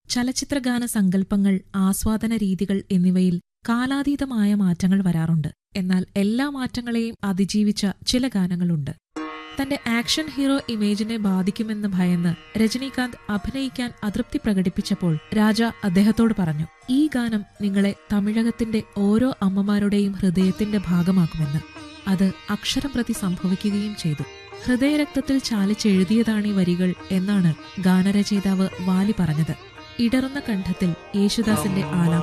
ചലച്ചിത്രഗാന സങ്കല്പങ്ങൾ ആസ്വാദന രീതികൾ എന്നിവയിൽ കാലാതീതമായ മാറ്റങ്ങൾ വരാറുണ്ട് എന്നാൽ എല്ലാ മാറ്റങ്ങളെയും അതിജീവിച്ച ചില ഗാനങ്ങളുണ്ട് തന്റെ ആക്ഷൻ ഹീറോ ഇമേജിനെ ബാധിക്കുമെന്ന് ഭയന്ന് രജനീകാന്ത് അഭിനയിക്കാൻ അതൃപ്തി പ്രകടിപ്പിച്ചപ്പോൾ രാജ അദ്ദേഹത്തോട് പറഞ്ഞു ഈ ഗാനം നിങ്ങളെ തമിഴകത്തിന്റെ ഓരോ അമ്മമാരുടെയും ഹൃദയത്തിന്റെ ഭാഗമാക്കുമെന്ന് അത് അക്ഷരം പ്രതി സംഭവിക്കുകയും ചെയ്തു ഹൃദയരക്തത്തിൽ ചാലിച്ചെഴുതിയതാണ് ഈ വരികൾ എന്നാണ് ഗാനരചയിതാവ് വാലി പറഞ്ഞത് ഇടറുന്ന കണ്ഠത്തിൽ യേശുദാസിന്റെ ആലാപനം